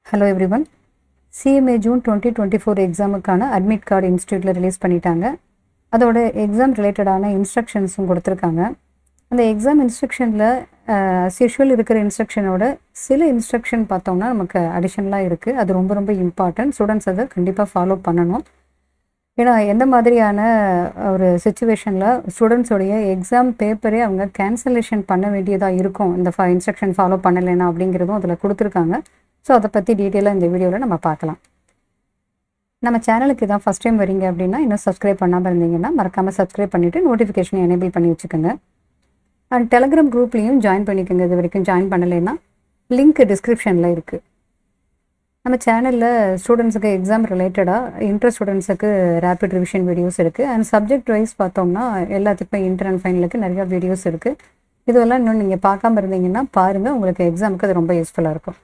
hello everyone CMA June twenty twenty four எக்ஸாமுக்கான admit card இன்ஸ்டியூட்டில் release பண்ணிட்டாங்க அதோட எக்ஸாம் ரிலேட்டடான இன்ஸ்ட்ரக்ஷன்ஸும் கொடுத்துருக்காங்க அந்த எக்ஸாம் இன்ஸ்ட்ரக்ஷனில் as usual இருக்கிற இன்ஸ்ட்ரக்ஷனோட சில இன்ஸ்ட்ரக்ஷன் பார்த்தோம்னா நமக்கு அடிஷனலாக இருக்குது அது ரொம்ப ரொம்ப இம்பார்ட்டன்ட் ஸ்டூடெண்ட்ஸ் அதை கண்டிப்பாக ஃபாலோ பண்ணணும் ஏன்னா எந்த மாதிரியான ஒரு சுச்சுவேஷனில் ஸ்டூடெண்ட்ஸோடைய எக்ஸாம் பேப்பரே அவங்க கேன்சலேஷன் பண்ண வேண்டியதாக இருக்கும் இந்த ஃப இன்ஸ்ட்ரக்ஷன் ஃபாலோ பண்ணலைன்னா அப்படிங்கிறதும் அதில் கொடுத்துருக்காங்க ஸோ அதை பற்றி டீட்டெயிலாக இந்த வீடியோவில் நம்ம பார்க்கலாம் நம்ம சேனலுக்கு இதான் ஃபஸ்ட் டைம் வரீங்க அப்படின்னா இன்னும் சப்ஸ்கிரைப் பண்ணாமல் இருந்தீங்கன்னா மறக்காமல் சப்ஸ்கிரைப் பண்ணிவிட்டு நோட்டிஃபிகேஷனை எனேபிள் பண்ணி வச்சுக்கோங்க அண்ட் டெலகிராம் குரூப்லேயும் ஜாயின் பண்ணிக்கோங்க இது வரைக்கும் ஜாயின் பண்ணலைன்னா லிங்க் டிஸ்கிரிப்ஷனில் இருக்குது நம்ம சேனலில் ஸ்டூடெண்ட்ஸுக்கு எக்ஸாம் ரிலேட்டடாக இன்டர் ஸ்டூடெண்ட்ஸுக்கு ரேபிட் ரிவிஷன் வீடியோஸ் இருக்குது அண்ட் சப்ஜெக்ட் வைஸ் பார்த்தோம்னா எல்லாத்துக்குமே இன்டர் அண்ட் ஃபைனலுக்கு நிறையா வீடியோஸ் இருக்குது இதெல்லாம் இன்னும் நீங்கள் பார்க்காம இருந்தீங்கன்னா பாருங்கள் உங்களுக்கு எக்ஸாமுக்கு அது ரொம்ப யூஸ்ஃபுல்லாக இருக்கும்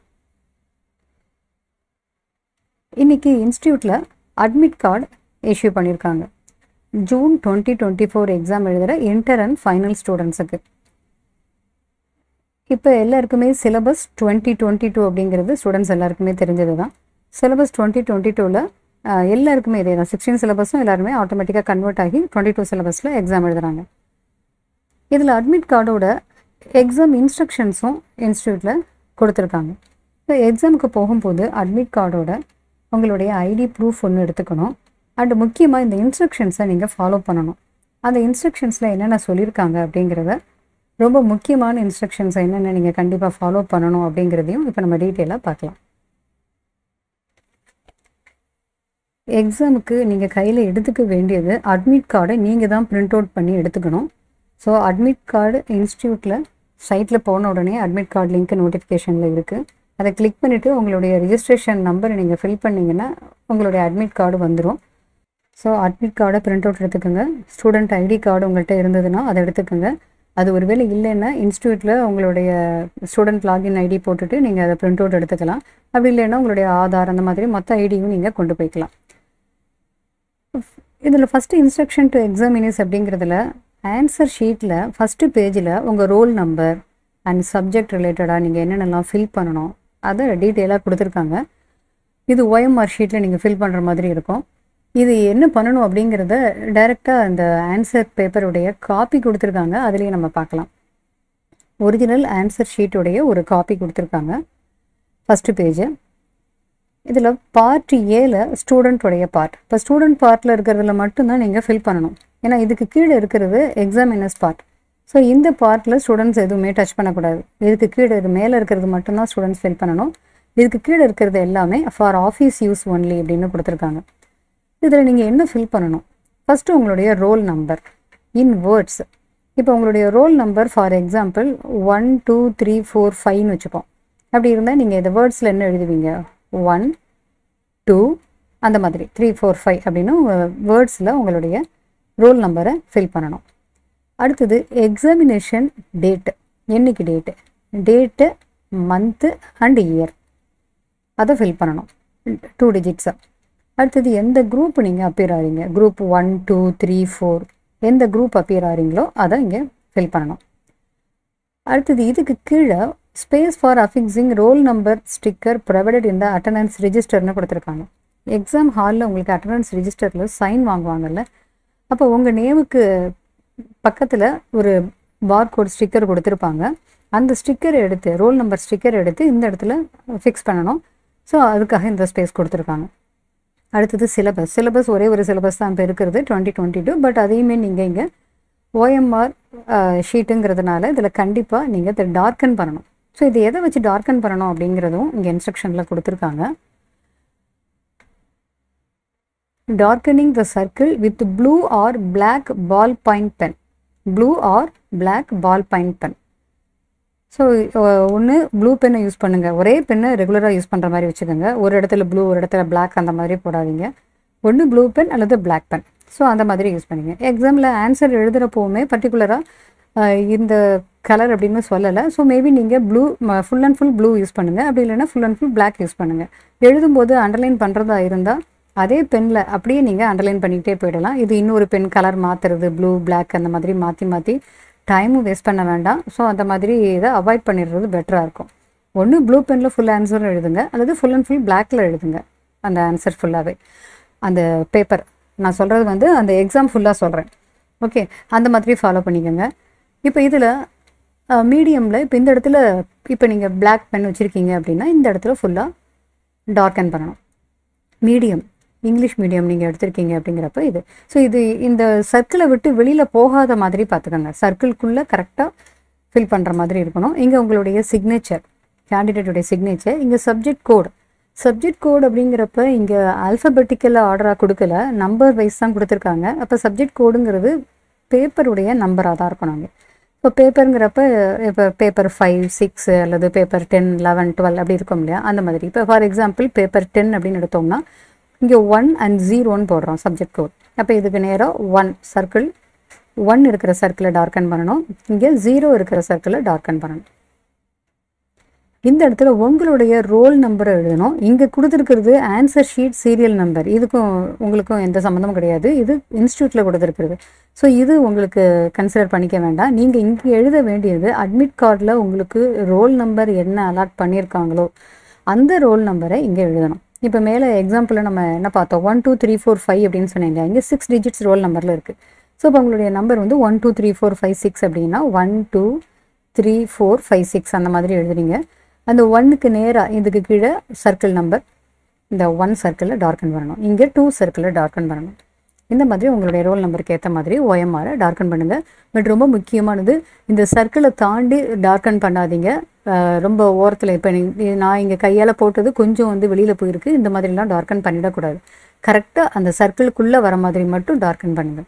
இன்றைக்கி இன்ஸ்டியூட்டில் அட்மிட் கார்டு இஷ்யூ பண்ணியிருக்காங்க June twenty twenty four exam எழுதுகிற இன்டர் அண்ட் ஃபைனல் ஸ்டூடெண்ட்ஸுக்கு இப்போ எல்லாருக்குமே சிலபஸ் டுவெண்ட்டி டுவெண்ட்டி டூ அப்படிங்கிறது ஸ்டூடெண்ட்ஸ் எல்லாருக்குமே தெரிஞ்சது தான் சிலபஸ் டுவெண்ட்டி டுவெண்ட்டி டூவில் எல்லாருக்குமே இதே தான் சிக்ஸ்டீன் சிலபஸும் எல்லாருமே ஆட்டோமேட்டிக்காக கன்வெர்ட் ஆகி டுவெண்ட்டி டூ சிலபஸில் எக்ஸாம் எழுதுகிறாங்க இதில் அட்மிட் கார்டோட எக்ஸாம் இன்ஸ்ட்ரக்ஷன்ஸும் இன்ஸ்டியூட்டில் கொடுத்துருக்காங்க இப்போ எக்ஸாமுக்கு போகும்போது அட்மிட் கார்டோட உங்களுடைய ஐடி ப்ரூஃப் ஒன்று எடுத்துக்கணும் அண்டு முக்கியமாக இந்த இன்ஸ்ட்ரக்ஷன்ஸை நீங்கள் ஃபாலோ பண்ணணும் அந்த இன்ஸ்ட்ரக்ஷன்ஸில் என்னென்ன சொல்லியிருக்காங்க அப்படிங்கிறத ரொம்ப முக்கியமான இன்ஸ்ட்ரக்ஷன்ஸை என்னென்ன நீங்கள் கண்டிப்பாக ஃபாலோ பண்ணணும் அப்படிங்கிறதையும் இப்போ நம்ம டீட்டெயிலாக பார்க்கலாம் எக்ஸாமுக்கு நீங்கள் கையில் எடுத்துக்க வேண்டியது அட்மிட் கார்டை நீங்கள் தான் பிரிண்ட் அவுட் பண்ணி எடுத்துக்கணும் ஸோ அட்மிட் கார்டு இன்ஸ்டியூட்டில் சைட்டில் போன உடனே அட்மிட் கார்டு லிங்க் நோட்டிஃபிகேஷனில் இருக்குது அதை கிளிக் பண்ணிவிட்டு உங்களுடைய ரிஜிஸ்ட்ரேஷன் நம்பரை நீங்கள் ஃபில் பண்ணிங்கன்னா உங்களுடைய அட்மிட் கார்டு வந்துடும் ஸோ அட்மிட் கார்டை பிரிண்ட் அவுட் எடுத்துக்கோங்க ஸ்டூடெண்ட் ஐடி கார்டு உங்கள்கிட்ட இருந்ததுன்னா அதை எடுத்துக்கோங்க அது ஒருவேளை இல்லைன்னா இன்ஸ்டியூட்டில் உங்களுடைய ஸ்டூடெண்ட் லாகின் ஐடி போட்டுட்டு நீங்கள் அதை பிரிண்ட் அவுட் எடுத்துக்கலாம் அப்படி இல்லைன்னா உங்களுடைய ஆதார் அந்த மாதிரி மொத்த ஐடியும் நீங்கள் கொண்டு போய்க்கலாம் இதில் ஃபஸ்ட்டு இன்ஸ்ட்ரக்ஷன் டு எக்ஸாமினேஸ் அப்படிங்கிறதுல ஆன்சர் ஷீட்டில் ஃபஸ்ட்டு பேஜில் உங்கள் ரோல் நம்பர் அண்ட் சப்ஜெக்ட் ரிலேட்டடாக நீங்கள் என்னென்னலாம் ஃபில் பண்ணணும் அதை டீட்டெயிலாக கொடுத்துருக்காங்க இது ஒஎம்ஆர் ஷீட்டில் நீங்கள் ஃபில் பண்ணுற மாதிரி இருக்கும் இது என்ன பண்ணணும் அப்படிங்கிறத டைரெக்டாக அந்த ஆன்சர் பேப்பருடைய காப்பி கொடுத்துருக்காங்க அதுலேயே நம்ம பார்க்கலாம் ஒரிஜினல் ஆன்சர் ஷீட்டுடைய ஒரு காப்பி கொடுத்துருக்காங்க ஃபஸ்ட்டு பேஜு இதில் பார்ட் ஏல ஸ்டூடெண்ட்டுடைய பார்ட் இப்போ ஸ்டூடெண்ட் பார்ட்டில் இருக்கிறதுல மட்டும்தான் நீங்கள் ஃபில் பண்ணணும் ஏன்னா இதுக்கு கீழே இருக்கிறது எக்ஸாமினர்ஸ் பார்ட் ஸோ இந்த பார்ட்டில் ஸ்டூடெண்ட்ஸ் எதுவுமே டச் பண்ணக்கூடாது இதுக்கு கீழே இது மேலே இருக்கிறது மட்டும்தான் ஸ்டூடெண்ட்ஸ் ஃபில் பண்ணணும் இதுக்கு கீழே இருக்கிறது எல்லாமே ஃபார் ஆஃபீஸ் யூஸ் ஒன்லி அப்படின்னு கொடுத்துருக்காங்க இதில் நீங்கள் என்ன ஃபில் பண்ணணும் ஃபஸ்ட்டு உங்களுடைய ரோல் நம்பர் இன் வேர்ட்ஸ் இப்போ உங்களுடைய roll number for example one two three four ஃபைவ்னு வச்சுப்போம் அப்படி இருந்தால் நீங்கள் இந்த வேர்ட்ஸில் என்ன எழுதுவீங்க ஒன் டூ அந்த மாதிரி த்ரீ ஃபோர் ஃபைவ் அப்படின்னு வேர்ட்ஸில் உங்களுடைய ரோல் நம்பரை ஃபில் பண்ணணும் அடுத்தது எக்ஸாமினேஷன் டேட்டு என்னைக்கு date date month and year அதை ஃபில் பண்ணணும் டூ டிஜிட்ஸை அடுத்தது எந்த குரூப் நீங்கள் அப்பியர் ஆகிறீங்க group one two three four எந்த குரூப் அப்பியர் ஆகிறீங்களோ அதை இங்கே ஃபில் பண்ணணும் அடுத்தது இதுக்கு கீழே space for affixing roll number sticker provided இந்த அட்டண்டன்ஸ் ரிஜிஸ்டர்னு கொடுத்துருக்காங்க எக்ஸாம் ஹாலில் உங்களுக்கு அட்டண்டன்ஸ் ரிஜிஸ்டரில் சைன் வாங்குவாங்கல்ல அப்போ உங்கள் நேமுக்கு பக்கத்தில் ஒரு பார்கோட் ஸ்டிக்கர் கொடுத்துருப்பாங்க அந்த ஸ்டிக்கர் எடுத்து ரோல் நம்பர் ஸ்டிக்கர் எடுத்து இந்த இடத்துல ஃபிக்ஸ் பண்ணணும் ஸோ அதுக்காக இந்த ஸ்பேஸ் கொடுத்துருக்காங்க அடுத்தது சிலபஸ் சிலபஸ் ஒரே ஒரு சிலபஸ் தான் இப்போ இருக்கிறது டுவெண்ட்டி டுவெண்ட்டி டூ பட் அதையுமே நீங்கள் இங்கே ஓஎம்ஆர் ஷீட்டுங்கிறதுனால இதில் கண்டிப்பாக நீங்கள் இதை டார்க்கன் பண்ணணும் ஸோ இது எதை வச்சு டார்க்கன் பண்ணணும் அப்படிங்கிறதும் இங்கே இன்ஸ்ட்ரக்ஷனில் கொடுத்துருக்காங்க darkening the circle with blue or black ball point pen blue or black ball point pen so ஒன்று ப்ளூ பென்னை யூஸ் பண்ணுங்கள் ஒரே பென்னை ரெகுலராக யூஸ் பண்ணுற மாதிரி வச்சுக்கோங்க ஒரு இடத்துல ப்ளூ ஒரு இடத்துல பிளாக் அந்த மாதிரி போடாதீங்க ஒன்று ப்ளூ பென் அல்லது பிளாக் பென் ஸோ அந்த மாதிரி யூஸ் பண்ணிங்க எக்ஸாமில் ஆன்சர் எழுதுகிறப்போவுமே பர்டிகுலராக இந்த கலர் அப்படின்னு சொல்லலை ஸோ மேபி நீங்கள் blue full and full blue use பண்ணுங்கள் அப்படி இல்லைன்னா full and full black use பண்ணுங்கள் எழுதும்போது அண்டர்லைன் பண்ணுறதா இருந்தால் அதே பெனில் அப்படியே நீங்கள் அண்டர்லைன் பண்ணிக்கிட்டே போயிடலாம் இது இன்னொரு பென் கலர் மாற்றுறது ப்ளூ பிளாக் அந்த மாதிரி மாற்றி மாற்றி டைமும் வேஸ்ட் பண்ண வேண்டாம் ஸோ அந்த மாதிரி இதை அவாய்ட் பண்ணிடுறது பெட்டராக இருக்கும் ஒன்று ப்ளூ பெனில் ஃபுல் ஆன்சர் எழுதுங்க அல்லது ஃபுல் அண்ட் ஃபுல் பிளாக்ல எழுதுங்க அந்த ஆன்சர் ஃபுல்லாகவே அந்த பேப்பர் நான் சொல்கிறது வந்து அந்த எக்ஸாம் ஃபுல்லாக சொல்கிறேன் ஓகே அந்த மாதிரி ஃபாலோ பண்ணிக்கோங்க இப்போ இதில் மீடியமில் இப்போ இந்த இடத்துல இப்போ நீங்கள் பிளாக் பென் வச்சுருக்கீங்க அப்படின்னா இந்த இடத்துல ஃபுல்லாக டார்க்கன் பண்ணணும் மீடியம் இங்கிலீஷ் மீடியம் நீங்கள் எடுத்திருக்கீங்க அப்படிங்கிறப்ப இது ஸோ இது இந்த சர்க்கிளை விட்டு வெளியில் போகாத மாதிரி பார்த்துக்கோங்க சர்க்கிள்குள்ளே கரெக்டாக ஃபில் பண்ணுற மாதிரி இருக்கணும் இங்கே உங்களுடைய சிக்னேச்சர் கேண்டிடேட்டுடைய சிக்னேச்சர் இங்கே சப்ஜெக்ட் கோட் சப்ஜெக்ட் கோட் அப்படிங்கிறப்ப இங்கே ஆல்ஃபபெட்டிக்கலாக ஆர்டராக கொடுக்கல நம்பர் வைஸ் தான் கொடுத்துருக்காங்க அப்போ சப்ஜெக்ட் கோடுங்கிறது பேப்பருடைய நம்பராக தான் இருக்கணும் அங்கே இப்போ பேப்பருங்கிறப்ப இப்போ பேப்பர் ஃபைவ் சிக்ஸ் அல்லது பேப்பர் டென் லெவன் டுவெல் அப்படி இருக்கும் இல்லையா அந்த மாதிரி இப்போ ஃபார் எக்ஸாம்பிள் பேப்பர் டென் அப்படின்னு எடுத்தோம்னா இங்கே ஒன் அண்ட் ஜீரோன்னு போடுறோம் சப்ஜெக்ட் கோட் அப்போ இதுக்கு நேராக ஒன் சர்க்கிள் ஒன் இருக்கிற சர்க்கிளை டார்க்கன் பண்ணணும் இங்கே ஜீரோ இருக்கிற சர்க்கிளை டார்க்கன் பண்ணணும் இந்த இடத்துல உங்களுடைய ரோல் நம்பரை எழுதணும் இங்கே கொடுத்துருக்கிறது ஆன்சர் ஷீட் சீரியல் நம்பர் இதுக்கும் உங்களுக்கும் எந்த சம்மந்தமும் கிடையாது இது இன்ஸ்டியூட்டில் கொடுத்துருக்கிறது ஸோ இது உங்களுக்கு கன்சிடர் பண்ணிக்க வேண்டாம் நீங்கள் இங்கே எழுத வேண்டியது அட்மிட் கார்டில் உங்களுக்கு ரோல் நம்பர் என்ன அலாட் பண்ணியிருக்காங்களோ அந்த ரோல் நம்பரை இங்கே எழுதணும் இப்போ மேலே எக்ஸாம்பிளில் நம்ம என்ன பார்த்தோம் one two three four five அப்படின்னு சொன்னீங்க இங்கே சிக்ஸ் டிஜிட்ஸ் ரோல் நம்பரில் இருக்குது ஸோ இப்போ உங்களுடைய நம்பர் வந்து one two three four five six அப்படின்னா one two three four five six அந்த மாதிரி எழுதுறீங்க அந்த ஒன்னுக்கு நேராக இதுக்கு கீழே சர்க்கிள் நம்பர் இந்த ஒன் சர்க்கிளில் டார்க்கன் பண்ணணும் இங்கே டூ சர்க்கிளில் டார்க்கன் பண்ணணும் இந்த மாதிரி உங்களுடைய ரோல் நம்பருக்கு ஏற்ற மாதிரி ஓஎம்ஆரை டார்க்கன் பண்ணுங்கள் பட் ரொம்ப முக்கியமானது இந்த சர்க்கிளை தாண்டி டார்க்கன் பண்ணாதீங்க அஹ் ரொம்ப ஓரத்தில் இப்போ நான் இங்கே கையால் போட்டது கொஞ்சம் வந்து வெளியில் போயிருக்கு இந்த மாதிரிலாம் டார்க்கன் பண்ணிடக்கூடாது கரெக்டாக அந்த சர்க்கிளுக்குள்ளே வர மாதிரி மட்டும் டார்க்கன் பண்ணுங்கள்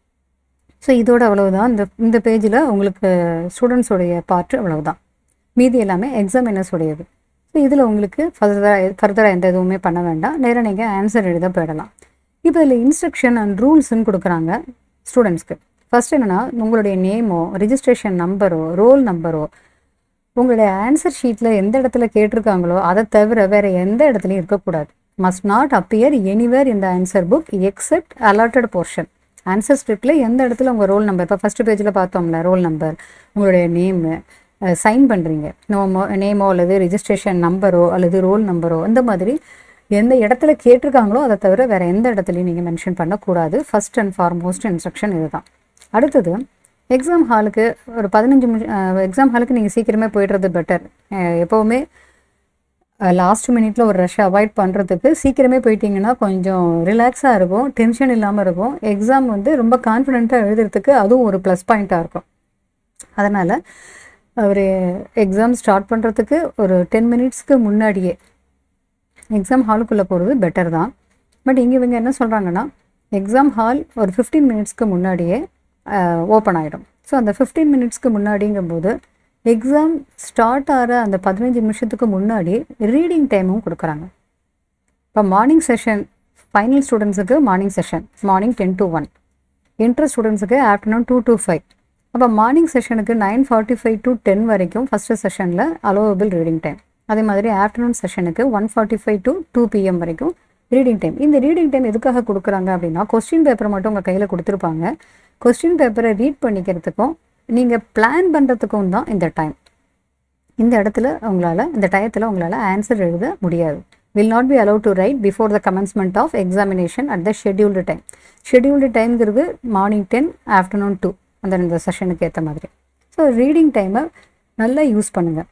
ஸோ இதோட அவ்வளவுதான் இந்த இந்த பேஜில் உங்களுக்கு ஸ்டூடெண்ட்ஸோடைய பார்ட் அவ்வளவுதான் மீதி எல்லாமே எக்ஸாமினர்ஸ் உடையது ஸோ இதில் உங்களுக்கு ஃபர்தராக ஃபர்தராக எந்த எதுவுமே பண்ண வேண்டாம் நேராக நீங்கள் ஆன்சர் எழுத போயிடலாம் இப்போ இதில் இன்ஸ்ட்ரக்ஷன் அண்ட் ரூல்ஸ்னு கொடுக்குறாங்க ஸ்டூடெண்ட்ஸ்க்கு ஃபர்ஸ்ட் என்னென்னா உங்களுடைய நேமோ ரிஜிஸ்ட்ரேஷன் நம்பரோ ரோல் நம்பரோ உங்களுடைய ஆன்சர் ஷீட்டில் எந்த இடத்துல கேட்டிருக்காங்களோ அதை தவிர வேறு எந்த இடத்துலையும் இருக்கக்கூடாது மஸ்ட் நாட் அப்பியர் எனிவேர் இந்த answer book except allotted portion answer ஸ்கிரிப்டில் எந்த இடத்துல உங்கள் ரோல் நம்பர் இப்போ ஃபஸ்ட்டு பேஜில் பார்த்தோம்ல ரோல் நம்பர் உங்களுடைய நேமு சைன் பண்ணுறீங்க நோமோ நேமோ அல்லது ரிஜிஸ்ட்ரேஷன் நம்பரோ அல்லது ரோல் நம்பரோ அந்த மாதிரி எந்த இடத்துல கேட்டிருக்காங்களோ அதை தவிர வேறு எந்த இடத்துலையும் நீங்கள் மென்ஷன் பண்ணக்கூடாது ஃபஸ்ட் அண்ட் ஃபார்மோஸ்ட் இன்ஸ்ட்ரக்ஷன் இதுதான் அடுத்தது எக்ஸாம் ஹாலுக்கு ஒரு பதினஞ்சு நிமிஷம் எக்ஸாம் ஹாலுக்கு நீங்கள் சீக்கிரமே போயிடுறது பெட்டர் எப்போவுமே லாஸ்ட் மினிட்ல ஒரு ரஷ் அவாய்ட் பண்ணுறதுக்கு சீக்கிரமே போயிட்டீங்கன்னா கொஞ்சம் ரிலாக்ஸாக இருக்கும் டென்ஷன் இல்லாமல் இருக்கும் எக்ஸாம் வந்து ரொம்ப கான்ஃபிடென்ட்டாக எழுதுறதுக்கு அதுவும் ஒரு ப்ளஸ் பாயிண்ட்டாக இருக்கும் அதனால் ஒரு எக்ஸாம் ஸ்டார்ட் பண்ணுறதுக்கு ஒரு டென் மினிட்ஸ்க்கு முன்னாடியே எக்ஸாம் ஹாலுக்குள்ளே போகிறது பெட்டர் தான் பட் இங்கே இவங்க என்ன சொல்கிறாங்கன்னா எக்ஸாம் ஹால் ஒரு ஃபிஃப்டீன் மினிட்ஸ்க்கு முன்னாடியே ஓப்பன் ஆகிடும் ஸோ அந்த ஃபிஃப்டீன் மினிட்ஸ்க்கு முன்னாடிங்கும்போது எக்ஸாம் ஸ்டார்ட் ஆகிற அந்த பதினஞ்சு நிமிஷத்துக்கு முன்னாடி ரீடிங் டைமும் கொடுக்குறாங்க இப்போ மார்னிங் செஷன் ஃபைனல் ஸ்டூடெண்ட்ஸுக்கு morning session morning ten to one inter ஸ்டூடெண்ட்ஸுக்கு ஆஃப்டர்நூன் டூ டு ஃபைவ் அப்போ மார்னிங் செஷனுக்கு nine forty five to ten வரைக்கும் ஃபஸ்ட்டு செஷனில் அலோவபிள் ரீடிங் டைம் அதே மாதிரி ஆஃப்டர்நூன் செஷனுக்கு one forty five to two PM வரைக்கும் ரீடிங் டைம் இந்த ரீடிங் டைம் எதுக்காக கொடுக்குறாங்க அப்படின்னா கொஸ்டின் பேப்பர் மட்டும் உங்கள் கையில் கொடுத்துருப்பாங்க கொஸ்டின் பேப்பரை ரீட் பண்ணிக்கிறதுக்கும் நீங்கள் பிளான் பண்ணுறதுக்கும் தான் இந்த டைம் இந்த இடத்துல உங்களால் இந்த டயத்தில் உங்களால் ஆன்சர் எழுத முடியாது will not be allow to write before the commencement of examination at the scheduled time scheduled டைம்ங்கிறது மார்னிங் டென் ஆஃப்டர்நூன் டூ அந்த இந்த செஷனுக்கு ஏற்ற மாதிரி ஸோ ரீடிங் டைமை நல்லா யூஸ் பண்ணுங்கள்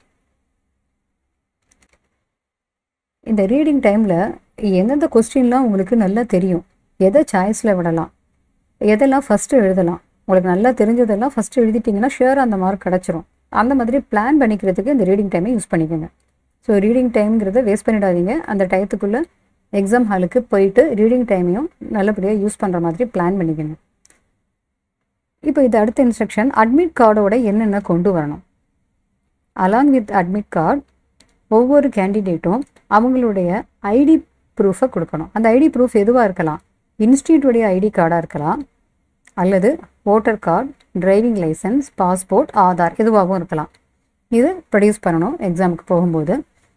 இந்த ரீடிங் டைமில் எந்தெந்த கொஸ்டின்லாம் உங்களுக்கு நல்லா தெரியும் எதை சாய்ஸில் விடலாம் எதெல்லாம் ஃபஸ்ட்டு எழுதலாம் உங்களுக்கு நல்லா தெரிஞ்சதெல்லாம் ஃபஸ்ட்டு எழுதிட்டிங்கன்னா ஷியராக அந்த மார்க் கிடச்சிரும் அந்த மாதிரி பிளான் பண்ணிக்கிறதுக்கு இந்த ரீடிங் டைமை யூஸ் பண்ணிக்கோங்க ஸோ ரீடிங் டைம்ங்கிறத வேஸ்ட் பண்ணிடாதீங்க அந்த டயத்துக்குள்ளே எக்ஸாம் ஹாலுக்கு போயிட்டு ரீடிங் டைமையும் நல்லபடியாக யூஸ் பண்ணுற மாதிரி பிளான் பண்ணிக்கோங்க இப்போ இது அடுத்த இன்ஸ்ட்ரக்ஷன் அட்மிட் கார்டோட என்னென்ன கொண்டு வரணும் அலாங் வித் அட்மிட் கார்டு ஒவ்வொரு கேண்டிடேட்டும் அவங்களுடைய ஐடி ப்ரூஃபை கொடுக்கணும் அந்த ஐடி ப்ரூஃப் எதுவாக இருக்கலாம் இன்ஸ்டியூட்டுடைய ஐடி கார்டாக இருக்கலாம் அல்லது voter card driving licence passport Aadhaar எதுவாகவும் இருக்கலாம் இது ப்ரொடியூஸ் பண்ணணும் எக்ஸாமுக்கு போகும்போது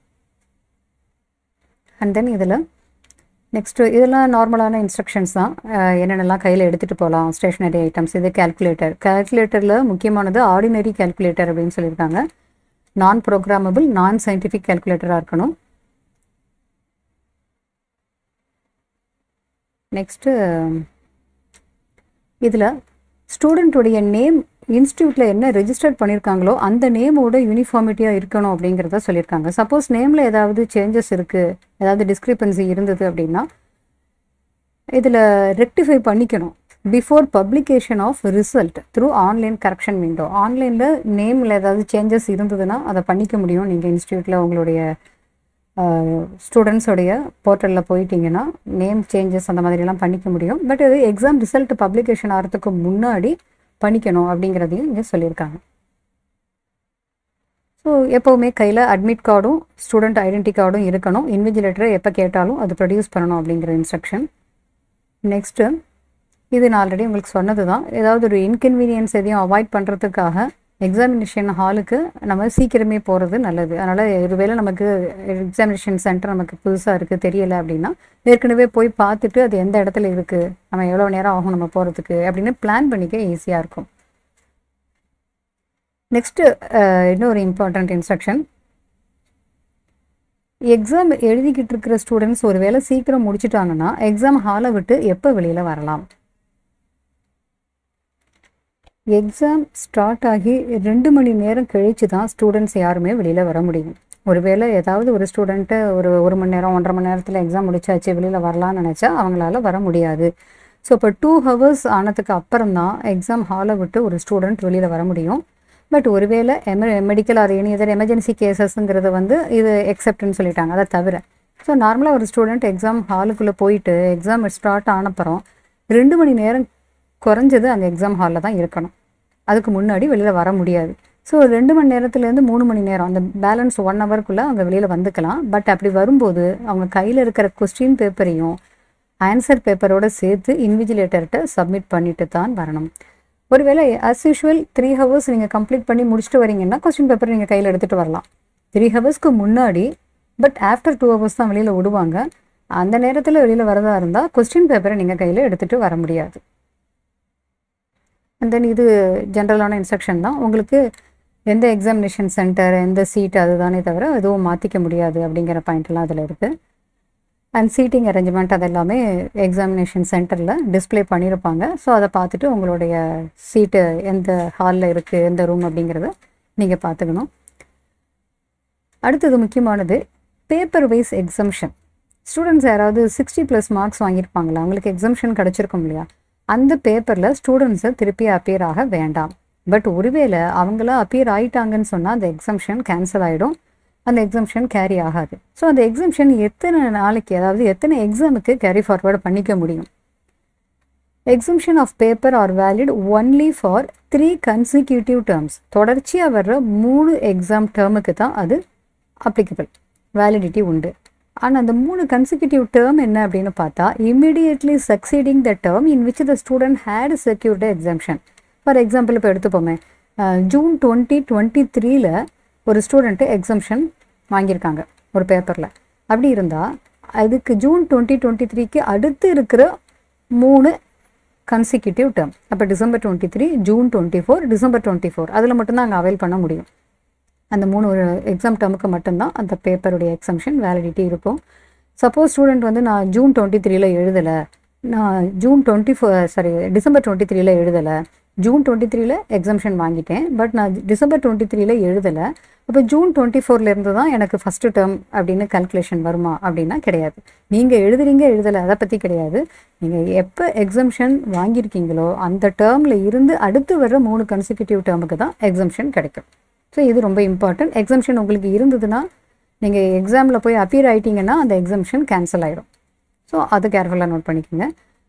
அண்ட் தென் இதில் நெக்ஸ்ட்டு இதெல்லாம் நார்மலான இன்ஸ்ட்ரக்ஷன்ஸ் தான் என்னென்னலாம் கையில் எடுத்துகிட்டு போகலாம் ஸ்டேஷ்னரி ஐட்டம்ஸ் இது கேல்குலேட்டர் கேல்குலேட்டரில் முக்கியமானது ஆர்டினரி கேல்குலேட்டர் அப்படின்னு சொல்லியிருக்காங்க நான் ப்ரோக்ராமபிள் நான் சயின்டிஃபிக் கேல்குலேட்டராக இருக்கணும் நெக்ஸ்ட்டு இதில் ஸ்டூடெண்ட்டுடைய நேம் இன்ஸ்டியூட்டில் என்ன ரெஜிஸ்டர் பண்ணியிருக்காங்களோ அந்த நேமோட யூனிஃபார்மிட்டியாக இருக்கணும் அப்படிங்கிறத சொல்லியிருக்காங்க சப்போஸ் நேமில் ஏதாவது சேஞ்சஸ் இருக்குது ஏதாவது டிஸ்கிரிப்பன்சி இருந்தது அப்படின்னா இதில் ரெக்டிஃபை பண்ணிக்கணும் before publication of result through online correction window ஆன்லைனில் நேமில் ஏதாவது சேஞ்சஸ் இருந்ததுன்னா அதை பண்ணிக்க முடியும் நீங்கள் இன்ஸ்டியூட்டில் உங்களுடைய ஸ்டூடெண்ட்ஸோடைய போர்ட்டலில் போயிட்டீங்கன்னா நேம் சேஞ்சஸ் அந்த மாதிரிலாம் பண்ணிக்க முடியும் பட் இது எக்ஸாம் ரிசல்ட் பப்ளிகேஷன் ஆகிறதுக்கு முன்னாடி பண்ணிக்கணும் அப்படிங்கிறதையும் இங்கே சொல்லியிருக்காங்க ஸோ எப்போவுமே கையில் அட்மிட் கார்டும் ஸ்டூடெண்ட் ஐடென்டி கார்டும் இருக்கணும் இன்விஜிலேட்டரை எப்போ கேட்டாலும் அது ப்ரொடியூஸ் பண்ணணும் அப்படிங்கிற இன்ஸ்ட்ரக்ஷன் நெக்ஸ்ட்டு இது நான் ஆல்ரெடி உங்களுக்கு சொன்னது தான் ஏதாவது ஒரு இன்கன்வீனியன்ஸ் எதையும் அவாய்ட் பண்ணுறதுக்காக எக்ஸாமினேஷன் ஹாலுக்கு நம்ம சீக்கிரமே போகிறது நல்லது அதனால் ஒருவேளை நமக்கு எக்ஸாமினேஷன் சென்டர் நமக்கு புதுசாக இருக்குது தெரியலை அப்படின்னா ஏற்கனவே போய் பார்த்துட்டு அது எந்த இடத்துல இருக்குது நம்ம எவ்வளோ நேரம் ஆகும் நம்ம போகிறதுக்கு அப்படின்னு பிளான் பண்ணிக்க ஈஸியாக இருக்கும் நெக்ஸ்ட்டு இன்னொரு இம்பார்ட்டண்ட் இன்ஸ்ட்ரக்ஷன் எக்ஸாம் எழுதிக்கிட்டு இருக்கிற ஸ்டூடெண்ட்ஸ் ஒரு வேளை சீக்கிரம் முடிச்சிட்டாங்கன்னா எக்ஸாம் ஹாலை விட்டு எப்போ வெளியில் வரலாம் எக்ஸாம் ஸ்டார்ட் ஆகி ரெண்டு மணி நேரம் கழித்து தான் ஸ்டூடெண்ட்ஸ் யாருமே வெளியில் வர முடியும் ஒருவேளை ஏதாவது ஒரு ஸ்டூடெண்ட்டு ஒரு ஒரு மணி நேரம் ஒன்றரை மணி நேரத்தில் எக்ஸாம் முடிச்சாச்சு வெளியில் வரலாம்னு நினச்சா அவங்களால வர முடியாது ஸோ இப்போ டூ ஹவர்ஸ் ஆனதுக்கு அப்புறம் தான் எக்ஸாம் ஹாலை விட்டு ஒரு ஸ்டூடெண்ட் வெளியில் வர முடியும் பட் ஒருவேளை எம medical or any other emergency கேசஸ்ங்கிறது வந்து இது எக்ஸப்ட்னு சொல்லிட்டாங்க அதை தவிர ஸோ நார்மலாக ஒரு ஸ்டூடெண்ட் எக்ஸாம் ஹாலுக்குள்ளே போயிட்டு எக்ஸாம் ஸ்டார்ட் ஆனப்புறம் ரெண்டு மணி நேரம் குறைஞ்சது அந்த எக்ஸாம் ஹாலில் தான் இருக்கணும் அதுக்கு முன்னாடி வெளியில் வர முடியாது ஸோ ரெண்டு மணி நேரத்துலேருந்து மூணு மணி நேரம் அந்த பேலன்ஸ் ஒன் ஹவருக்குள்ளே அவங்க வெளியில் வந்துக்கலாம் பட் அப்படி வரும்போது அவங்க கையில் இருக்கிற கொஸ்டின் பேப்பரையும் ஆன்சர் பேப்பரோட சேர்த்து இன்விஜிலேட்டர்கிட்ட சப்மிட் பண்ணிட்டு தான் வரணும் ஒருவேளை அஸ் யூஷுவல் த்ரீ ஹவர்ஸ் நீங்கள் கம்ப்ளீட் பண்ணி முடிச்சுட்டு வரீங்கன்னா கொஸ்டின் பேப்பர் நீங்கள் கையில் எடுத்துகிட்டு வரலாம் த்ரீ ஹவர்ஸ்க்கு முன்னாடி பட் ஆஃப்டர் டூ ஹவர்ஸ் தான் வெளியில் விடுவாங்க அந்த நேரத்தில் வெளியில் வரதா இருந்தால் கொஸ்டின் பேப்பரை நீங்கள் கையில் எடுத்துகிட்டு வர முடியாது அண்ட் தென் இது ஜென்ரலான இன்ஸ்ட்ரக்ஷன் தான் உங்களுக்கு எந்த எக்ஸாமினேஷன் சென்டர் எந்த சீட் அதுதானே தவிர எதுவும் மாற்றிக்க முடியாது அப்படிங்கிற பாயிண்ட்லாம் அதில் இருக்குது அண்ட் சீட்டிங் அரேஞ்ச்மெண்ட் அதெல்லாமே எக்ஸாமினேஷன் சென்டரில் டிஸ்பிளே பண்ணியிருப்பாங்க ஸோ அதை பார்த்துட்டு உங்களுடைய சீட்டு எந்த ஹாலில் இருக்குது எந்த ரூம் அப்படிங்கிறத நீங்கள் பார்த்துக்கணும் அடுத்தது முக்கியமானது பேப்பர் வைஸ் எக்ஸம்ஷன் ஸ்டூடெண்ட்ஸ் யாராவது சிக்ஸ்டி ப்ளஸ் மார்க்ஸ் வாங்கியிருப்பாங்களா அவங்களுக்கு எக்ஸம்ஷன் கிடச்சிருக்கும் இல்லையா அந்த பேப்பரில் ஸ்டூடெண்ட்ஸை திருப்பி அப்பியர் ஆக வேண்டாம் பட் ஒருவேளை அவங்கள அப்பியர் ஆயிட்டாங்கன்னு சொன்னால் அந்த எக்ஸம்ஷன் கேன்சல் ஆகிடும் அந்த எக்ஸம்ஷன் கேரி ஆகாது ஸோ அந்த எக்ஸம்ஷன் எத்தனை நாளைக்கு அதாவது எத்தனை எக்ஸாமுக்கு கேரி ஃபார்வர்டு பண்ணிக்க முடியும் exemption of paper are valid only for three consecutive terms தொடர்ச்சியாக வர்ற மூணு எக்ஸாம் டேர்முக்கு தான் அது அப்ளிகபிள் வேலிடிட்டி உண்டு ஆனால் அந்த மூணு கன்சிக்யூட்டிவ் டேர்ம் என்ன அப்படின்னு பார்த்தா immediately succeeding the term in which the student had secured exemption for example இப்போ எடுத்துப்போமே ஜூன் டுவெண்ட்டி டுவெண்ட்டி த்ரீல ஒரு ஸ்டூடெண்ட்டு எக்ஸம்ஷன் வாங்கியிருக்காங்க ஒரு பேப்பரில் அப்படி இருந்தால் அதுக்கு ஜூன் டுவெண்ட்டி டுவெண்ட்டி த்ரீக்கு அடுத்து இருக்கிற மூணு கன்சிக்யூட்டிவ் டேர்ம் அப்போ December twenty three June twenty four December twenty four அதில் மட்டும்தான் அங்கே அவைல் பண்ண முடியும் அந்த மூணு ஒரு எக்ஸாம் டேர்முக்கு மட்டும்தான் அந்த பேப்பருடைய எக்ஸம்ஷன் வேலிடிட்டி இருக்கும் சப்போஸ் ஸ்டூடெண்ட் வந்து நான் ஜூன் டுவெண்ட்டி த்ரீல எழுதலை நான் June twenty four sorry December twenty த்ரீல எழுதலை ஜூன் டுவெண்ட்டி த்ரீல எக்ஸம்ஷன் வாங்கிட்டேன் பட் நான் டிசம்பர் டுவெண்ட்டி த்ரீல எழுதலை அப்போ ஜூன் டுவெண்ட்டி ஃபோர்லேருந்து தான் எனக்கு ஃபஸ்ட்டு டேர்ம் அப்படின்னு கல்குலேஷன் வருமா அப்படின்னா கிடையாது நீங்கள் எழுதுறீங்க எழுதலை அதை பற்றி கிடையாது நீங்கள் எப்போ எக்ஸம்ஷன் வாங்கியிருக்கீங்களோ அந்த டேர்மில் இருந்து அடுத்து வர்ற மூணு கன்சிக்யூட்டிவ் டேர்முக்கு தான் எக்ஸம்ஷன் கிடைக்கும் ஸோ இது ரொம்ப இம்பார்ட்டன்ட் எக்ஸம்ஷன் உங்களுக்கு இருந்ததுன்னா நீங்கள் எக்ஸாமில் போய் அப்பியர் ஆகிட்டீங்கன்னா அந்த எக்ஸம்ஷன் கேன்சல் ஆகிடும் ஸோ அது கேர்ஃபுல்லாக நோட் பண்ணிக்கோங்க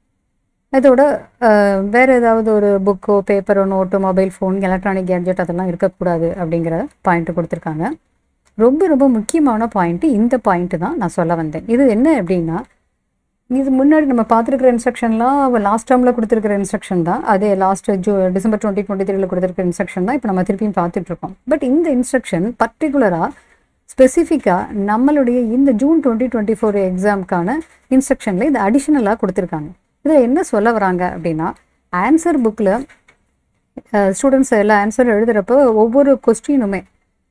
இதோட வேறு ஏதாவது ஒரு புக்கோ பேப்பரோ நோட்டோ மொபைல் ஃபோன் எலக்ட்ரானிக் கேட்ஜெட் அதெல்லாம் இருக்கக்கூடாது அப்படிங்கிற பாயிண்ட்டு கொடுத்துருக்காங்க ரொம்ப ரொம்ப முக்கியமான பாயிண்ட்டு இந்த பாயிண்ட்டு தான் நான் சொல்ல வந்தேன் இது என்ன அப்படின்னா இது முன்னாடி நம்ம பார்த்துருக்கிற இன்ஸ்ட்ரக்ஷன்லாம் லாஸ்ட் டேர்மில் கொடுத்துருக்கிற இன்ஸ்ட்ரக்ஷன் தான் அதே லாஸ்ட் ஜூ டிசம்பர் டுவெண்ட்டி டுவெண்ட்டி த்ரீல கொடுத்துருக்கிற இன்ஸ்ட்ரக்ஷன் தான் இப்போ நம்ம திருப்பியும் பார்த்துட்ருக்கோம் பட் இந்த இன்ஸ்ட்ரக்ஷன் பர்டிகுலராக ஸ்பெசிஃபிக்காக நம்மளுடைய இந்த ஜூன் டுவெண்ட்டி டுவெண்ட்டி ஃபோர் எக்ஸாமுக்கான இன்ஸ்ட்ரக்ஷனில் இது அடிஷ்னலாக கொடுத்துருக்காங்க இதில் என்ன சொல்ல வராங்க அப்படின்னா ஆன்சர் புக்கில் ஸ்டூடெண்ட்ஸ் எல்லாம் ஆன்சர் எழுதுகிறப்போ ஒவ்வொரு கொஸ்டினுமே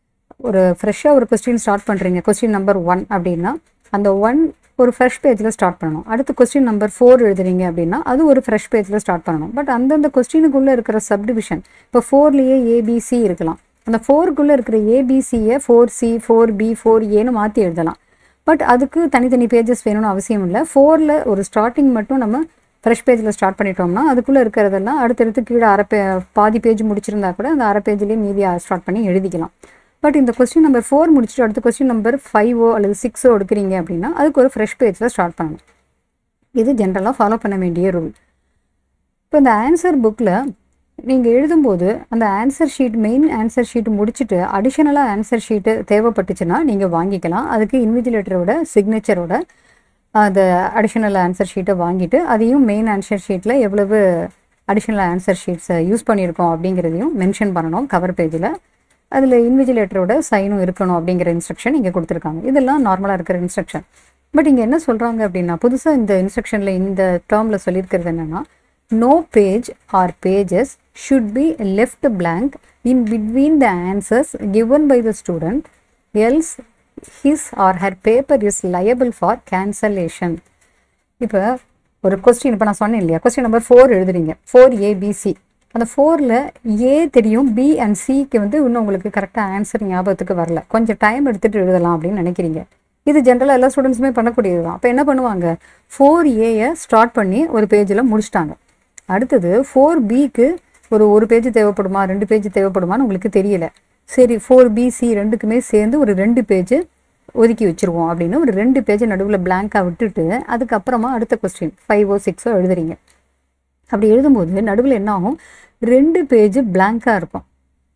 ஒரு ஃப்ரெஷ்ஷாக ஒரு கொஸ்டின் ஸ்டார்ட் பண்ணுறீங்க கொஸ்டின் நம்பர் ஒன் அப்படின்னா அந்த ஒன் ஒரு ஃப்ரெஷ் பேஜில் ஸ்டார்ட் பண்ணணும் அடுத்து கொஸ்டின் நம்பர் ஃபோர் எழுதுறீங்க அப்படின்னா அது ஒரு ஃப்ரெஷ் பேஜில் ஸ்டார்ட் பண்ணணும் பட் அந்தந்த கொஸ்டினுக்குள்ளே இருக்கிற சப்டிவிஷன் இப்போ ஃபோர்லேயே ஏபிசி இருக்கலாம் அந்த ஃபோருக்குள்ளே இருக்கிற ஏபிசியை four C four B four ஏன்னு மாற்றி எழுதலாம் பட் அதுக்கு தனித்தனி பேஜஸ் வேணும்னு அவசியம் இல்லை ஃபோரில் ஒரு ஸ்டார்டிங் மட்டும் நம்ம ஃப்ரெஷ் பேஜில் ஸ்டார்ட் பண்ணிட்டோம்னா அதுக்குள்ளே இருக்கிறதெல்லாம் அடுத்தடுத்து கீழே அரை பே பாதி பேஜ் முடிச்சிருந்தா கூட அந்த அரை பேஜ்லேயே மீதி ஸ்டார்ட் பண்ணி எழுதிக்கலாம் பட் இந்த கொஸ்டின் நம்பர் ஃபோர் முடிச்சுட்டு அடுத்த கொஸ்டின் நம்பர் ஃபைவோ அல்லது சிக்ஸோ எடுக்கிறீங்க அப்படின்னா அதுக்கு ஒரு ஃப்ரெஷ் பேஜில் ஸ்டார்ட் பண்ணணும் இது ஜென்ரலாக ஃபாலோ பண்ண வேண்டிய ரூல் இப்போ இந்த ஆன்சர் புக்கில் நீங்கள் எழுதும்போது அந்த answer sheet main answer sheet முடிச்சுட்டு அடிஷனலாக ஆன்சர் ஷீட்டு தேவைப்பட்டுச்சுன்னா நீங்கள் வாங்கிக்கலாம் அதுக்கு இன்விஜிலேட்டரோட சிக்னேச்சரோட அந்த அடிஷனல் ஆன்சர் ஷீட்டை வாங்கிட்டு அதையும் மெயின் ஆன்சர் ஷீட்டில் எவ்வளவு அடிஷனல் ஆன்சர் ஷீட்ஸை யூஸ் பண்ணியிருக்கோம் அப்படிங்கிறதையும் மென்ஷன் பண்ணணும் கவர் பேஜில் அதில் இன்விஜிலேட்டரோட சைனும் இருக்கணும் அப்படிங்கிற இன்ஸ்ட்ரக்ஷன் இங்கே கொடுத்துருக்காங்க இதெல்லாம் நார்மலாக இருக்கிற இன்ஸ்ட்ரக்ஷன் பட் இங்கே என்ன சொல்கிறாங்க அப்படின்னா புதுசாக இந்த இன்ஸ்ட்ரக்ஷனில் இந்த டேர்மில் சொல்லியிருக்கிறது என்னென்னா no page or pages should be left blank in between the answers given by the student else his or her paper is liable for cancellation இப்போ ஒரு கொஸ்டின் இப்போ நான் சொன்னேன் இல்லையா கொஸ்டின் நம்பர் ஃபோர் எழுதுறீங்க ஃபோர் ஏபிசி அந்த ஃபோரில் ஏ தெரியும் பி அண்ட் சிக்கு வந்து இன்னும் உங்களுக்கு கரெக்டாக ஆன்சர் ஞாபகத்துக்கு வரல கொஞ்சம் டைம் எடுத்துகிட்டு எழுதலாம் அப்படின்னு நினைக்கிறீங்க இது ஜென்ரலாக எல்லா ஸ்டூடெண்ட்ஸுமே பண்ணக்கூடியது தான் அப்போ என்ன பண்ணுவாங்க ஃபோர் ஏயை ஸ்டார்ட் பண்ணி ஒரு பேஜில் முடிச்சிட்டாங்க அடுத்தது ஃபோர் பிக்கு ஒரு ஒரு பேஜ் தேவைப்படுமா ரெண்டு பேஜ் தேவைப்படுமான்னு உங்களுக்கு தெரியல சரி ஃபோர் பி சி ரெண்டுக்குமே சேர்ந்து ஒரு ரெண்டு பேஜ் ஒதுக்கி வச்சுருவோம் அப்படின்னு ஒரு ரெண்டு பேஜ் நடுவில் பிளாங்காக விட்டுட்டு அதுக்கப்புறமா அடுத்த கொஸ்டின் ஃபைவோ சிக்ஸோ எழுதுறீங்க அப்படி எழுதும்போது நடுவில் என்ன ஆகும் ரெண்டு பேஜ் பிளாங்காக இருக்கும்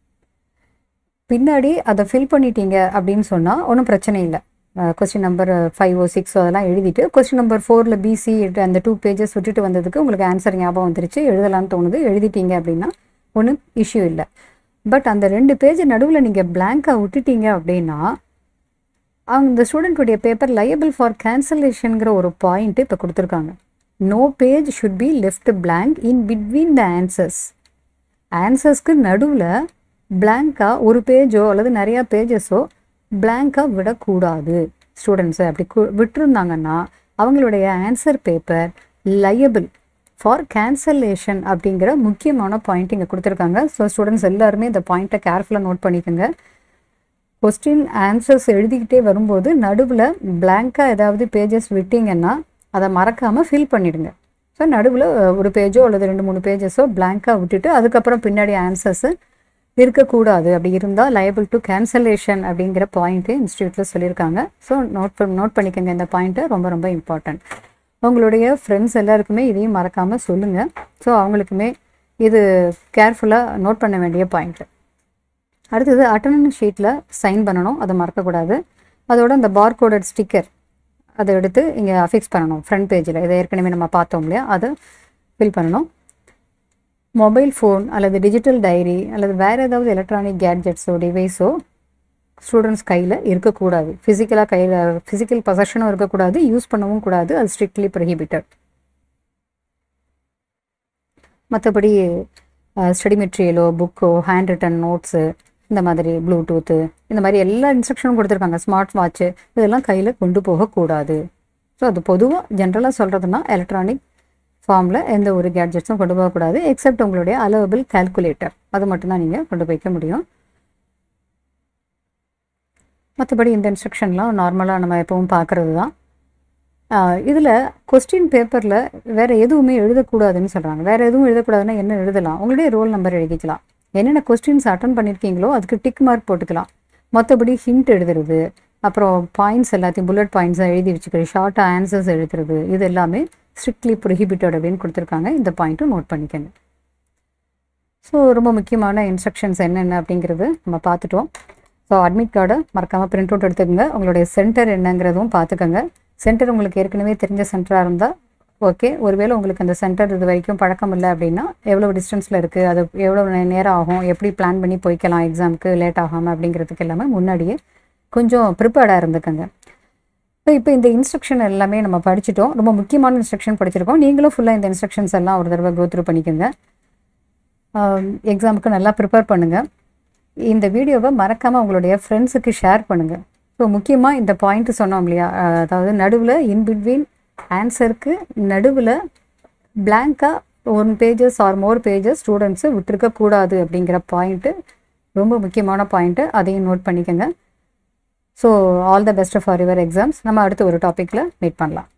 பின்னாடி அதை ஃபில் பண்ணிட்டீங்க அப்படின்னு சொன்னால் ஒன்றும் பிரச்சனை இல்லை கொஸ்டின் நம்பர் ஃபைவ் ஓ சிக்ஸ் அதெல்லாம் எழுதிட்டு கொஸ்டின் நம்பர் ஃபோரில் பிசி அந்த டூ பேஜஸ் விட்டுட்டு வந்ததுக்கு உங்களுக்கு ஆன்சர் ஞாபகம் வந்துருச்சு எழுதலாம்னு தோணுது எழுதிட்டீங்க அப்படின்னா ஒன்றும் இஷ்யூ இல்லை பட் அந்த ரெண்டு பேஜ் நடுவில் நீங்கள் பிளாங்காக விட்டுட்டீங்க அப்படின்னா அவங்க இந்த ஸ்டூடெண்ட்டுடைய பேப்பர் லயபிள் ஃபார் கேன்சலேஷனுங்கிற ஒரு பாயிண்ட்டு இப்போ கொடுத்துருக்காங்க no page should be left blank in between the answers ஆன்சர்ஸ்க்கு நடுவில் பிளாங்காக ஒரு பேஜோ அல்லது நிறையா பேஜஸோ பிளாங்காக விடக்கூடாது ஸ்டூடெண்ட்ஸை அப்படி கு- விட்டிருந்தாங்கன்னா அவங்களுடைய answer paper liable for cancellation அப்படிங்கிற முக்கியமான பாயிண்ட் இங்கே கொடுத்துருக்காங்க ஸோ ஸ்டூடெண்ட்ஸ் எல்லாருமே இந்த பாயிண்ட்டை கேர்ஃபுல்லாக நோட் பண்ணிக்கோங்க கொஸ்டின் ஆன்சர்ஸ் எழுதிக்கிட்டே வரும்போது நடுவில் பிளாங்காக ஏதாவது பேஜஸ் விட்டீங்கன்னா அதை மறக்காமல் ஃபில் பண்ணிடுங்க ஸோ நடுவில் ஒரு பேஜோ அல்லது ரெண்டு மூணு பேஜஸோ பிளாங்காக விட்டுட்டு அதுக்கப்புறம் பின்னாடி ஆன்சர்ஸு இருக்கக்கூடாது அப்படி இருந்தால் லயபிள் டு கேன்சலேஷன் அப்படிங்கிற பாயிண்ட்டு இன்ஸ்டியூட்டில் சொல்லியிருக்காங்க ஸோ நோட் நோட் பண்ணிக்கோங்க இந்த பாயிண்ட்டு ரொம்ப ரொம்ப இம்பார்ட்டன்ட் உங்களுடைய ஃப்ரெண்ட்ஸ் எல்லாருக்குமே இதையும் மறக்காமல் சொல்லுங்கள் ஸோ அவங்களுக்குமே இது கேர்ஃபுல்லாக நோட் பண்ண வேண்டிய பாயிண்ட்டு அடுத்தது அட்டண்டன்ஸ் ஷீட்டில் சைன் பண்ணணும் அதை மறக்கக்கூடாது அதோட அந்த பார்கோடட் ஸ்டிக்கர் அதை எடுத்து இங்கே அஃபிக்ஸ் பண்ணணும் ஃப்ரண்ட் பேஜில் இதை ஏற்கனவே நம்ம பார்த்தோம் இல்லையா அதை ஃபில் பண்ணணும் மொபைல் ஃபோன் அல்லது டிஜிட்டல் டைரி அல்லது வேறு ஏதாவது எலக்ட்ரானிக் கேட்ஜெட்ஸோ டிவைஸோ ஸ்டூடெண்ட்ஸ் கையில் இருக்கக்கூடாது ஃபிசிக்கலாக கையில் ஃபிசிக்கல் பொசஷனும் இருக்கக்கூடாது யூஸ் பண்ணவும் கூடாது அது ஸ்ட்ரிக்ட்லி ப்ரொஹிபிட்டட் மற்றபடி ஸ்டடி மெட்டீரியலோ புக்கோ ஹேண்ட் ரிட்டன் நோட்ஸு இந்த மாதிரி ப்ளூடூத்து இந்த மாதிரி எல்லா இன்ஸ்ட்ரக்ஷனும் கொடுத்துருக்காங்க ஸ்மார்ட் வாட்ச்சு இதெல்லாம் கையில் கொண்டு போகக்கூடாது ஸோ அது பொதுவாக ஜென்ரலாக சொல்கிறதுனா எலக்ட்ரானிக் ஃபார்மில் எந்த ஒரு கேட்ஜெட்ஸும் கொண்டு போகக்கூடாது எக்ஸப்ட் உங்களுடைய அலவபிள் கால்குலேட்டர் அது மட்டும்தான் நீங்கள் கொண்டு போய்க்க முடியும் மற்றபடி இந்த இன்ஸ்ட்ரக்ஷன்லாம் நார்மலாக நம்ம எப்பவும் பார்க்குறது தான் இதில் கொஸ்டின் பேப்பரில் வேறு எதுவுமே எழுதக்கூடாதுன்னு சொல்கிறாங்க வேறு எதுவும் எழுதக்கூடாதுன்னா என்ன எழுதலாம் உங்களுடைய ரோல் நம்பர் எழுதிக்கலாம் என்னென்ன கொஸ்டின்ஸ் அட்டன் பண்ணியிருக்கீங்களோ அதுக்கு டிக் மார்க் போட்டுக்கலாம் மற்றபடி ஹிண்ட் எழுதுறது அப்புறம் பாயிண்ட்ஸ் எல்லாத்தையும் புல்லட் பாயிண்ட்ஸை எழுதி வச்சுக்கிறது ஷார்ட்டாக ஆன்சர்ஸ் எழுதுறது இது எல்லாமே ஸ்ட்ரிக்ட்லி ப்ரொஹிபிட்டட் அப்படின்னு கொடுத்துருக்காங்க இந்த பாயிண்ட்டும் நோட் பண்ணிக்கோங்க ஸோ ரொம்ப முக்கியமான இன்ஸ்ட்ரக்ஷன்ஸ் என்னென்ன அப்படிங்கிறது நம்ம பார்த்துட்டோம் ஸோ அட்மிட் கார்டை மறக்காமல் பிரிண்ட் அவுட் எடுத்துக்கோங்க உங்களுடைய சென்டர் என்னங்கிறதும் பார்த்துக்கோங்க சென்டர் உங்களுக்கு ஏற்கனவே தெரிஞ்ச சென்டராக இருந்தால் ஓகே ஒருவேளை உங்களுக்கு அந்த சென்டர் இது வரைக்கும் பழக்கம் இல்லை அப்படின்னா எவ்வளோ டிஸ்டன்ஸில் இருக்குது அது எவ்வளோ நே- நேரம் ஆகும் எப்படி பிளான் பண்ணி போய்க்கலாம் எக்ஸாமுக்கு லேட் ஆகாமல் அப்படிங்கிறதுக்கு எல்லாமே முன்னாடியே கொஞ்சம் ப்ரிப்பேர்டாக இருந்துக்கோங்க ஸோ இப்போ இந்த இன்ஸ்ட்ரக்ஷன் எல்லாமே நம்ம படிச்சிட்டோம் ரொம்ப முக்கியமான இன்ஸ்ட்ரக்ஷன் படிச்சிருக்கோம் நீங்களும் ஃபுல்லாக இந்த இன்ஸ்ட்ரக்ஷன்ஸ் எல்லாம் ஒரு தடவை கோ த்ரூ பண்ணிக்கோங்க எக்ஸாமுக்கு நல்லா ப்ரிப்பேர் பண்ணுங்கள் இந்த வீடியோவை மறக்காமல் உங்களுடைய ஃப்ரெண்ட்ஸுக்கு ஷேர் பண்ணுங்கள் ஸோ முக்கியமாக இந்த பாயிண்ட் சொன்னோம் இல்லையா அஹ் அதாவது நடுவில் இன் பிட்வீன் ஆன்சருக்கு நடுவில் பிளாங்காக one pages or more pages students விட்டுருக்க கூடாது அப்படிங்கிற பாயிண்ட்டு ரொம்ப முக்கியமான பாயிண்ட்டு அதையும் நோட் பண்ணிக்கோங்க so all the best for your exams நம்ம அடுத்து ஒரு டாப்பிக்கில் மீட் பண்ணலாம்